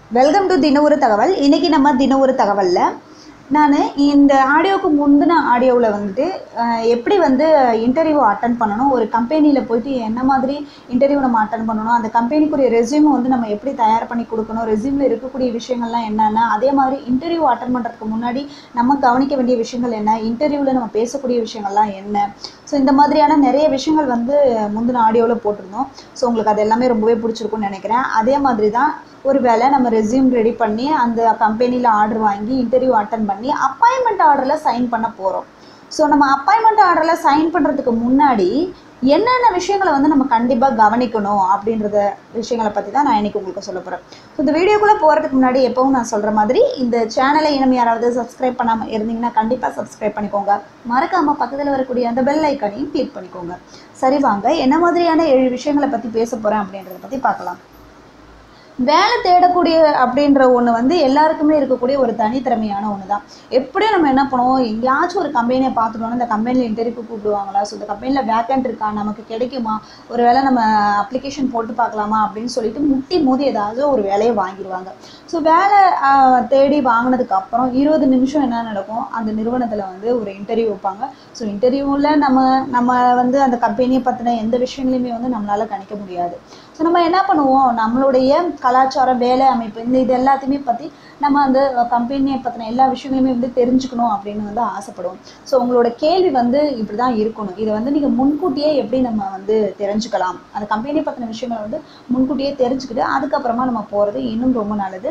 welcome to தின ஒரு தகவல் இன்னைக்கு நம்ம தின ஒரு தகவலில் நான் இந்த ஆடியோவுக்கு முந்தின ஆடியோவில் வந்துட்டு அஹ், எப்படி வந்து இன்டர்வியூ அட்டன் பண்ணணும் ஒரு கம்பெனியில் போயிட்டு என்ன மாதிரி இன்டர்வியூ நம்ம அட்டன் பண்ணணும் அந்த கம்பெனிக்குரிய ரெஸ்யூமை வந்து நம்ம எப்படி தயார் பண்ணி கொடுக்கணும் ரெஸ்யூமில் இருக்கக்கூடிய விஷயங்கள்லாம் என்னென்ன அதே மாதிரி இன்டர்வியூ அட்டன் பண்ணுறதுக்கு முன்னாடி நம்ம கவனிக்க வேண்டிய விஷயங்கள் என்ன இன்டர்வியூவில் நம்ம பேசக்கூடிய விஷயங்கள்லாம் என்ன ஸோ இந்த மாதிரியான நிறைய விஷயங்கள் வந்து முந்தின ஆடியோவில் போட்டிருந்தோம் ஸோ உங்களுக்கு அது எல்லாமே ரொம்பவே பிடிச்சிருக்கும்னு நினைக்கிறேன் அதே மாதிரி தான் ஒரு வேளை நம்ம ரெஸ்யூம் ரெடி பண்ணி அந்த கம்பெனியில் ஆர்டர் வாங்கி இன்டர்வியூ அட்டன் பண்ணி அப்பாயின்மெண்ட் ஆர்டரில் சைன் பண்ண போகிறோம் ஸோ நம்ம அப்பாயின்மெண்ட் ஆர்டரில் சைன் பண்ணுறதுக்கு முன்னாடி என்னென்ன விஷயங்களை வந்து நம்ம கண்டிப்பாக கவனிக்கணும் அப்படின்றத விஷயங்களை பற்றி தான் நான் இன்னைக்கு உங்களுக்கு சொல்ல போகிறேன் ஸோ இந்த வீடியோக்குள்ளே போகிறதுக்கு முன்னாடி எப்பவும் நான் சொல்கிற மாதிரி இந்த சேனலை இன்னும் யாராவது சப்ஸ்கிரைப் பண்ணாமல் இருந்தீங்கன்னா கண்டிப்பாக சப்ஸ்கிரைப் பண்ணிக்கோங்க மறக்காமல் பக்கத்தில் வரக்கூடிய அந்த பெல் ஐக்கனையும் கிளிக் பண்ணிக்கோங்க சரி வாங்க என்ன மாதிரியான ஏழு விஷயங்களை பற்றி பேச போகிறேன் அப்படின்றத பற்றி பார்க்கலாம் வேலை தேடக்கூடிய அப்படின்ற ஒன்று வந்து எல்லாருக்குமே இருக்கக்கூடிய ஒரு தனித்திறமையான ஒன்று தான் எப்படியும் நம்ம என்ன பண்ணுவோம் எங்கேயாச்சும் ஒரு கம்பெனியை பார்த்துட்டோம்னா இந்த கம்பெனியில் இன்டர்வியூ கூப்பிடுவாங்களா ஸோ இந்த கம்பெனியில் வேக்கண்ட் இருக்கா நமக்கு கிடைக்குமா ஒரு வேளை நம்ம அப்ளிகேஷன் போட்டு பார்க்கலாமா அப்படின்னு சொல்லிட்டு முட்டி மோதி ஏதாவது ஒரு வேலையை வாங்கிடுவாங்க ஸோ வேலை ஆஹ், தேடி வாங்கினதுக்கு அப்புறம் இருபது நிமிஷம் என்ன நடக்கும் அந்த நிறுவனத்தில் வந்து ஒரு இன்டர்வியூ வைப்பாங்க ஸோ இன்டர்வியூவில் நம்ம நம்ம வந்து அந்த கம்பெனியை பற்றின எந்த விஷயங்களையுமே வந்து நம்மளால் கணிக்க முடியாது ஸோ நம்ம என்ன பண்ணுவோம் நம்மளுடைய கலாச்சாரம் வேலை அமைப்பு இந்த இது எல்லாத்தையுமே பற்றி நம்ம அந்த கம்பெனியை பற்றின எல்லா விஷயங்களையுமே வந்து தெரிஞ்சுக்கணும் அப்படின்னு வந்து ஆசைப்படுவோம் ஸோ உங்களோட கேள்வி வந்து இப்படி தான் இருக்கணும் இதை வந்து நீங்கள் முன்கூட்டியே எப்படி நம்ம வந்து தெரிஞ்சுக்கலாம் அந்த கம்பெனியை பற்றின விஷயங்களை வந்து முன்கூட்டியே தெரிஞ்சுக்கிட்டு அதுக்கப்புறமா நம்ம போகிறது இன்னும் ரொம்ப நல்லது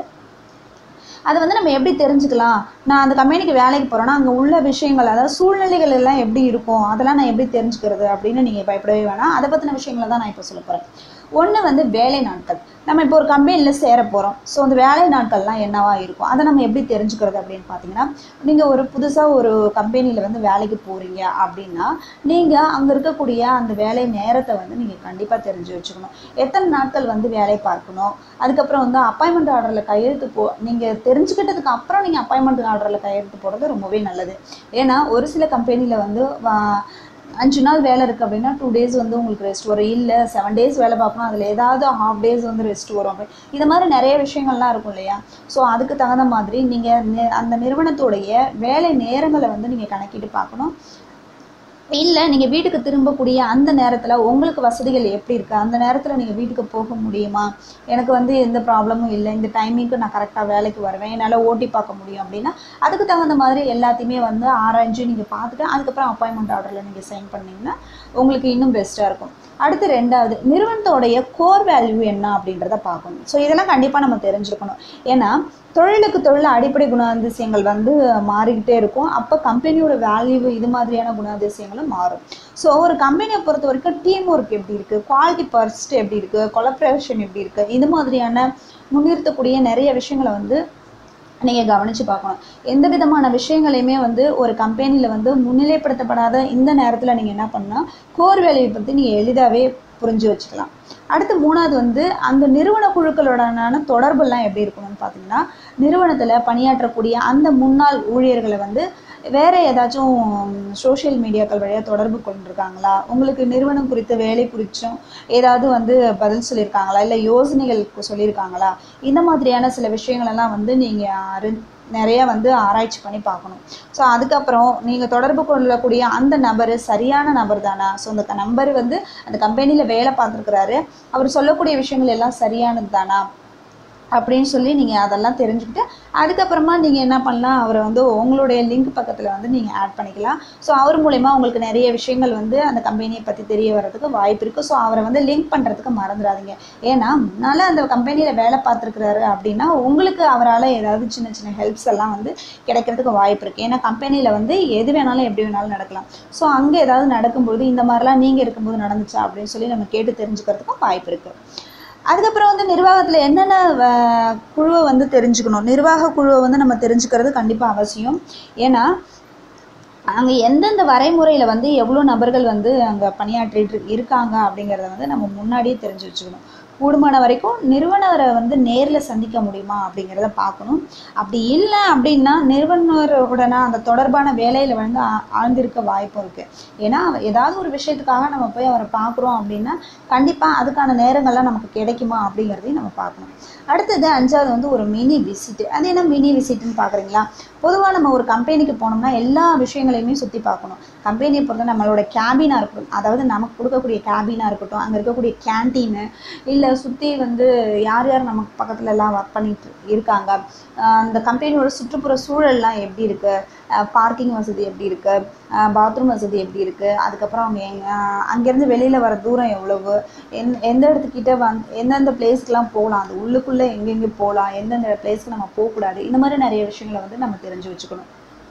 அதை வந்து நம்ம எப்படி தெரிஞ்சுக்கலாம் நான் அந்த கம்பெனிக்கு வேலைக்கு போகிறேன்னா அங்கே உள்ள விஷயங்கள் அதாவது சூழ்நிலைகள் எல்லாம் எப்படி இருக்கும் அதெல்லாம் நான் எப்படி தெரிஞ்சுக்கிறது அப்படின்னு நீங்கள் பயப்படவே வேணாம் அதை பற்றின விஷயங்களை தான் நான் இப்போ சொல்ல போகிறேன் ஒன்று வந்து வேலை நாட்கள் நம்ம இப்போ ஒரு கம்பெனியில் சேர போகிறோம் ஸோ அந்த வேலை நாட்கள்லாம் என்னவா இருக்கும் அதை நம்ம எப்படி தெரிஞ்சுக்கிறது அப்படின்னு பார்த்தீங்கன்னா நீங்கள் ஒரு புதுசாக ஒரு கம்பெனியில் வந்து வேலைக்கு போகிறீங்க அப்படின்னா நீங்கள் அங்கே இருக்கக்கூடிய அந்த வேலை நேரத்தை வந்து நீங்கள் கண்டிப்பாக தெரிஞ்சு வச்சுக்கணும் எத்தனை நாட்கள் வந்து வேலை பார்க்கணும் அதுக்கப்புறம் வந்து அப்பாயின்மெண்ட் ஆர்டரில் கையெழுத்து போ நீங்கள் தெரிஞ்சுக்கிட்டதுக்கு அப்புறம் நீங்கள் அப்பாயின்மெண்ட் ஆர்டரில் கையெழுத்து போடுறது ரொம்பவே நல்லது ஏன்னா ஒரு சில கம்பெனியில் வந்து வா- அஞ்சு நாள் வேலை இருக்குது அப்படின்னா டூ டேஸ் வந்து உங்களுக்கு ரெஸ்ட் வரும் இல்லை செவன் டேஸ் வேலை பார்க்கணும் அதில் ஏதாவது ஹாஃப் டேஸ் வந்து ரெஸ்ட் வரும் அப்படி இது மாதிரி நிறைய விஷயங்கள்லாம் இருக்கும் இல்லையா ஸோ அதுக்கு தகுந்த மாதிரி நீங்கள் அந்த நிறுவனத்துடைய வேலை நேரங்களை வந்து நீங்கள் கணக்கிட்டு பார்க்கணும் இல்லை நீங்கள் வீட்டுக்கு திரும்பக்கூடிய அந்த நேரத்தில் உங்களுக்கு வசதிகள் எப்படி இருக்குது அந்த நேரத்தில் நீங்கள் வீட்டுக்கு போக முடியுமா எனக்கு வந்து எந்த ப்ராப்ளமும் இல்லை இந்த டைமிங்க்கு நான் கரெக்டாக வேலைக்கு வருவேன் என்னால் ஓட்டி பார்க்க முடியும் அப்படின்னா அதுக்கு தகுந்த மாதிரி எல்லாத்தையுமே வந்து ஆராய்ஞ்சு நீங்கள் பார்த்துட்டு அதுக்கப்புறம் அப்பாயின்மெண்ட் ஆர்டரில் நீங்கள் சைன் பண்ணீங்கன்னா உங்களுக்கு இன்னும் பெஸ்ட்டாக இருக்கும் அடுத்து ரெண்டாவது நிறுவனத்தோடைய கோர் வேல்யூ என்ன அப்படின்றத பார்க்கணும் ஸோ இதெல்லாம் கண்டிப்பாக நம்ம தெரிஞ்சுக்கணும் ஏன்னா தொழிலுக்கு தொழில் அடிப்படை குணாதிசயங்கள் வந்து மாறிக்கிட்டே இருக்கும் அப்போ கம்பெனியோட வேல்யூ இது மாதிரியான குணாதிசயங்களும் மாறும் ஸோ ஒரு கம்பெனியை பொறுத்த வரைக்கும் டீம் ஒர்க் எப்படி இருக்குது குவாலிட்டி பர்ஸ்ட் எப்படி இருக்குது கொலப்ரேஷன் எப்படி இருக்குது இது மாதிரியான முன்னிறுத்தக்கூடிய நிறைய விஷயங்களை வந்து நீங்கள் கவனித்து பார்க்கணும் எந்த விதமான விஷயங்களையுமே வந்து ஒரு கம்பெனியில் வந்து முன்னிலைப்படுத்தப்படாத இந்த நேரத்தில் நீங்கள் என்ன பண்ணால் கோர் வேலையை பற்றி நீங்கள் எளிதாகவே புரிஞ்சு வச்சுக்கலாம் அடுத்து மூணாவது வந்து அந்த நிறுவன குழுக்களுடனான தொடர்புலாம் எப்படி இருக்கணும்னு பார்த்தீங்கன்னா நிறுவனத்தில் பணியாற்றக்கூடிய அந்த முன்னாள் ஊழியர்களை வந்து வேறு ஏதாச்சும் சோஷியல் மீடியாக்கள் வழியாக தொடர்பு கொண்டிருக்காங்களா உங்களுக்கு நிறுவனம் குறித்த வேலை குறித்தும் ஏதாவது வந்து பதில் சொல்லியிருக்காங்களா இல்லை யோசனைகள் சொல்லியிருக்காங்களா இந்த மாதிரியான சில விஷயங்களெல்லாம் வந்து நீங்கள் அறி நிறைய வந்து ஆராய்ச்சி பண்ணி பார்க்கணும் ஸோ அதுக்கப்புறம் நீங்கள் தொடர்பு கொள்ளக்கூடிய அந்த நபர் சரியான நபர் தானா ஸோ அந்த நம்பர் வந்து அந்த கம்பெனியில் வேலை பார்த்துருக்குறாரு அவர் சொல்லக்கூடிய விஷயங்கள் எல்லாம் சரியானது தானா அப்படின்னு சொல்லி நீங்கள் அதெல்லாம் தெரிஞ்சுக்கிட்டு அதுக்கப்புறமா நீங்கள் என்ன பண்ணலாம் அவரை வந்து உங்களுடைய லிங்க் பக்கத்தில் வந்து நீங்கள் ஆட் பண்ணிக்கலாம் ஸோ அவர் மூலயமா உங்களுக்கு நிறைய விஷயங்கள் வந்து அந்த கம்பெனியை பற்றி தெரிய வர்றதுக்கு வாய்ப்பு இருக்குது ஸோ அவரை வந்து லிங்க் பண்ணுறதுக்கு மறந்துடாதீங்க ஏன்னா முன்னால் அந்த கம்பெனியில் வேலை பார்த்துருக்குறாரு அப்படின்னா உங்களுக்கு அவரால் ஏதாவது சின்ன சின்ன ஹெல்ப்ஸ் எல்லாம் வந்து கிடைக்கிறதுக்கு வாய்ப்பு இருக்குது ஏன்னா கம்பெனியில் வந்து எது வேணாலும் எப்படி வேணாலும் நடக்கலாம் ஸோ அங்கே ஏதாவது நடக்கும்போது இந்த மாதிரிலாம் நீங்கள் இருக்கும்போது நடந்துச்சா அப்படின்னு சொல்லி நம்ம கேட்டு தெரிஞ்சுக்கிறதுக்கும் வாய்ப்பு இருக்குது அதுக்கப்புறம் வந்து நிர்வாகத்தில் என்னென்ன வ- குழுவை வந்து தெரிஞ்சுக்கணும் நிர்வாக குழுவை வந்து நம்ம தெரிஞ்சுக்கிறது கண்டிப்பாக அவசியம் ஏன்னா அங்கே எந்தெந்த வரைமுறையில் வந்து எவ்வளோ நபர்கள் வந்து அங்கே பணியாற்றிட்டு இருக்காங்க அப்படிங்கிறத வந்து நம்ம முன்னாடியே தெரிஞ்சு வச்சுக்கணும் கூடுமான வரைக்கும் நிறுவனரை வந்து நேரில் சந்திக்க முடியுமா அப்படிங்கிறத பார்க்கணும் அப்படி இல்லை அப்படின்னா நிறுவனருடனா அந்த தொடர்பான வேலையில் வந்து ஆ- ஆழ்ந்திருக்க வாய்ப்பு இருக்குது ஏன்னா ஏதாவது ஒரு விஷயத்துக்காக நம்ம போய் அவரை பார்க்குறோம் அப்படின்னா கண்டிப்பாக அதுக்கான நேரங்கள்லாம் நமக்கு கிடைக்குமா அப்படிங்கிறதையும் நம்ம பார்க்கணும் அடுத்தது அஞ்சாவது வந்து ஒரு மினி விசிட் அது என்ன மினி விசிட்னு பார்க்குறீங்களா பொதுவாக நம்ம ஒரு கம்பெனிக்கு போனோம்னா எல்லா விஷயங்களையுமே சுற்றி பார்க்கணும் கம்பெனியை பொறுத்த நம்மளோட கேபினாக இருக்கட்டும் அதாவது நமக்கு கொடுக்கக்கூடிய கேபினாக இருக்கட்டும் அங்கே இருக்கக்கூடிய கேன்டீனு இல்லை சுற்றி வந்து யார் யார் நமக்கு பக்கத்துல எல்லாம் ஒர்க் பண்ணிட்டு இருக்காங்க ஆஹ் அந்த கம்பெனியோட சுற்றுப்புற சூழல்லாம் எப்படி இருக்குது பார்க்கிங் வசதி எப்படி இருக்குது பாத்ரூம் வசதி எப்படி இருக்குது அதுக்கப்புறம் அவங்க எங்க அங்கேருந்து வெளியில் வர தூரம் எவ்வளவு எந் எந்த இடத்துக்கிட்ட வந் எந்தெந்த பிளேஸ்க்குலாம் போகலாம் அது உள்ளுக்குள்ளே எங்கெங்கே போகலாம் எந்தெந்த பிளேஸ்க்கு நம்ம போகக்கூடாது இந்த மாதிரி நிறைய விஷயங்களை வந்து நம்ம தெரிஞ்சு வச்சுக்கணும்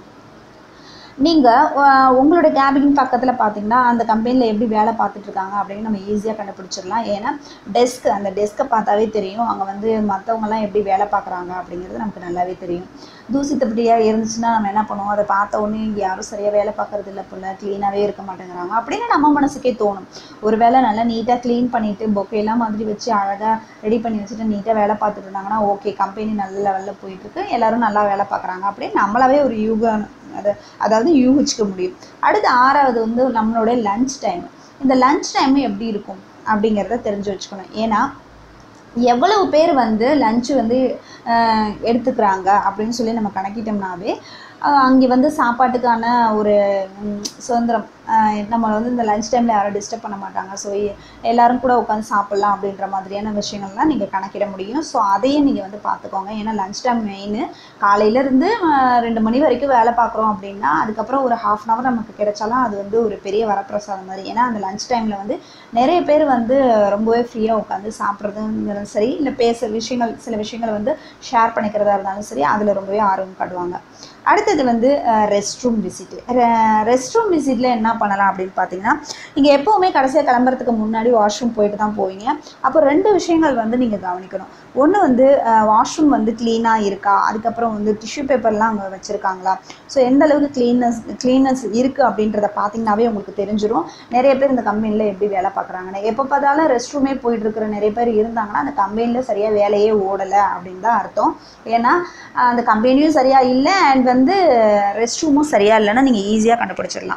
நீங்கள் உங்களோட கேபின் பக்கத்தில் பார்த்தீங்கன்னா அந்த கம்பெனியில் எப்படி வேலை பார்த்துட்டு இருக்காங்க அப்படின்னு நம்ம ஈஸியாக கண்டுபிடிச்சிடலாம் ஏன்னா டெஸ்க் அந்த டெஸ்க்கை பார்த்தாவே தெரியும் அங்கே வந்து மற்றவங்கலாம் எப்படி வேலை பார்க்குறாங்க அப்படிங்கிறது நமக்கு நல்லாவே தெரியும் தூசித்தப்படியாக இருந்துச்சுன்னா நம்ம என்ன பண்ணுவோம் அதை பார்த்த உடனே இங்கே யாரும் சரியாக வேலை பார்க்கறது இல்லை போல க்ளீனாகவே இருக்க மாட்டேங்கிறாங்க அப்படின்னு நம்ம மனசுக்கே தோணும் ஒரு வேளை நல்லா நீட்டாக க்ளீன் பண்ணிவிட்டு பொக்கையெல்லாம் மாதிரி வச்சு அழகாக ரெடி பண்ணி வச்சுட்டு நீட்டாக வேலை பார்த்துட்டு இருந்தாங்கன்னா ஓகே கம்பெனி நல்ல லெவலில் போயிட்டுருக்கு எல்லாரும் நல்லா வேலை பார்க்குறாங்க அப்படின்னு நம்மளாவே ஒரு யூகம் அது அதாவது யூகிச்சுக்க முடியும் அடுத்து ஆறாவது வந்து நம்மளோட லஞ்ச் டைம் இந்த லஞ்ச் டைம் எப்படி இருக்கும் அப்படிங்கிறத தெரிஞ்சு வச்சுக்கணும் ஏன்னா எவ்வளவு பேர் வந்து லஞ்சு வந்து அஹ், எடுத்துக்கிறாங்க அப்படின்னு சொல்லி நம்ம கணக்கிட்டோம்னாவே அஹ், அங்கே வந்து சாப்பாட்டுக்கான ஒரு ம், சுதந்திரம் அஹ், நம்மளை வந்து இந்த லஞ்ச் டைமில் யாரும் டிஸ்டர்ப் பண்ண மாட்டாங்க ஸோ எல்லாரும் கூட உட்காந்து சாப்பிட்லாம் அப்படின்ற மாதிரியான விஷயங்கள்லாம் நீங்கள் கணக்கிட முடியும் ஸோ அதையும் நீங்கள் வந்து பார்த்துக்கோங்க ஏன்னா லஞ்ச் டைம் மெயின் காலையிலேருந்து ரெண்டு மணி வரைக்கும் வேலை பார்க்குறோம் அப்படின்னா அதுக்கப்புறம் ஒரு ஹாஃப் அன் ஹவர் நமக்கு கிடைச்சாலும் அது வந்து ஒரு பெரிய வரப்பிரசாதம் மாதிரி ஏன்னா அந்த லஞ்ச் டைமில் வந்து நிறைய பேர் வந்து ரொம்பவே ஃப்ரீயாக உட்காந்து சாப்பிட்றதுங்கிறதும் சரி இல்லை பேச விஷயங்கள் சில விஷயங்களை வந்து ஷேர் பண்ணிக்கிறதா இருந்தாலும் சரி அதில் ரொம்பவே ஆர்வம் காட்டுவாங்க அடுத்தது வந்து rest room visit rest room விசிட்டில் என்ன பண்ணலாம் அப்படின்னு பார்த்தீங்கன்னா நீங்கள் எப்போவுமே கடைசியாக கிளம்புறதுக்கு முன்னாடி வாஷ்ரூம் போயிட்டு தான் போவீங்க அப்போ ரெண்டு விஷயங்கள் வந்து நீங்கள் கவனிக்கணும் ஒன்று வந்து வாஷ்ரூம் வந்து க்ளீனாக இருக்கா அதுக்கப்புறம் வந்து டிஷ்யூ பேப்பர்லாம் அங்கே வச்சுருக்காங்களா ஸோ எந்த அளவுக்கு க்ளீன்னஸ் க்ளீனஸ் இருக்குது அப்படின்றத பார்த்தீங்கன்னாவே உங்களுக்கு தெரிஞ்சிரும் நிறைய பேர் இந்த கம்பெனியில் எப்படி வேலை பார்க்குறாங்கன்னு எப்போ பார்த்தாலும் ரெஸ்ட் ரூமே போயிட்டு இருக்கிற நிறைய பேர் இருந்தாங்கன்னா அந்த கம்பெனியில் சரியாக வேலையே ஓடலை அப்படின்னு தான் அர்த்தம் ஏன்னா அஹ், அந்த கம்பெனியும் சரியாக இல்லை அண்ட் வந்து ரெஸ்ட் ரூமும் சரியாக இல்லைன்னா நீங்கள் ஈஸியாக கண்டுபிடிச்சிடலாம்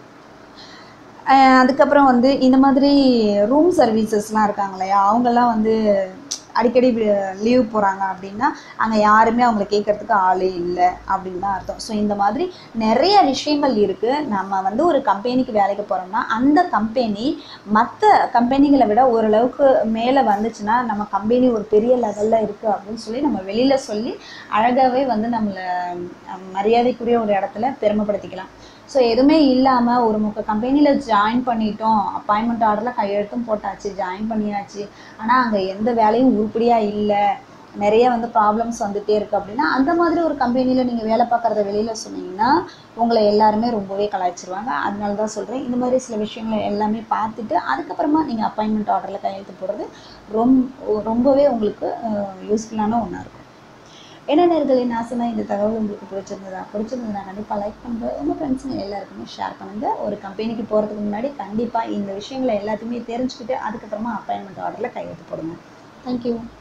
அஹ் அதுக்கப்புறம் வந்து இந்த மாதிரி ரூம் சர்வீசஸ்லாம் இருக்காங்க இல்லையா அவங்கெல்லாம் வந்து அடிக்கடி லீவ் போகிறாங்க அப்படின்னா அங்கே யாருமே அவங்கள கேட்கறதுக்கு ஆளே இல்லை அப்படின்னு தான் அர்த்தம் ஸோ இந்த மாதிரி நிறைய விஷயங்கள் இருக்குது நம்ம வந்து ஒரு கம்பெனிக்கு வேலைக்கு போகிறோம்னா அந்த கம்பெனி மற்ற கம்பெனிகளை விட ஓரளவுக்கு மேலே வந்துச்சுன்னா நம்ம கம்பெனி ஒரு பெரிய லெவலில் இருக்குது அப்படின்னு சொல்லி நம்ம வெளியில் சொல்லி அழகாகவே வந்து நம்மளை அஹ், மரியாதைக்குரிய ஒரு இடத்துல பெருமைப்படுத்திக்கலாம் ஸோ எதுவுமே இல்லாமல் ஒரு முக்க கம்பெனியில் ஜாயின் பண்ணிட்டோம் அப்பாயின்மெண்ட் ஆர்டரில் கையெழுத்தும் போட்டாச்சு ஜாயின் பண்ணியாச்சு ஆனால் அங்கே எந்த வேலையும் உருப்படியாக இல்லை நிறைய வந்து ப்ராப்ளம்ஸ் வந்துட்டே இருக்குது அப்படின்னா அந்த மாதிரி ஒரு கம்பெனியில் நீங்கள் வேலை பார்க்குறத வெளியில் சொன்னீங்கன்னா உங்களை எல்லாருமே ரொம்பவே கலாய்ச்சிருவாங்க அதனால தான் சொல்கிறேன் இந்த மாதிரி சில விஷயங்களை எல்லாமே பார்த்துட்டு அதுக்கப்புறமா நீங்கள் அப்பாயின்மெண்ட் ஆர்டரில் கையெழுத்து போடுறது ரொம்ப ரொம்பவே உங்களுக்கு யூஸ்ஃபுல்லான ஒன்றா இருக்கும் என்ன நேர்களே நான் சொன்ன இந்த தகவல் உங்களுக்கு பிடிச்சிருந்ததா பிடிச்சிருந்ததுனா கண்டிப்பாக லைக் பண்ணுங்கள் உங்கள் ஃப்ரெண்ட்ஸுங்க எல்லாருக்குமே ஷேர் பண்ணுங்கள் ஒரு கம்பெனிக்கு போகிறதுக்கு முன்னாடி கண்டிப்பாக இந்த விஷயங்களை எல்லாத்தையுமே தெரிஞ்சுக்கிட்டு அதுக்கப்புறமா அப்பாயின்மெண்ட் ஆர்டரில் கையெழுத்து போடுங்க தேங்க்யூ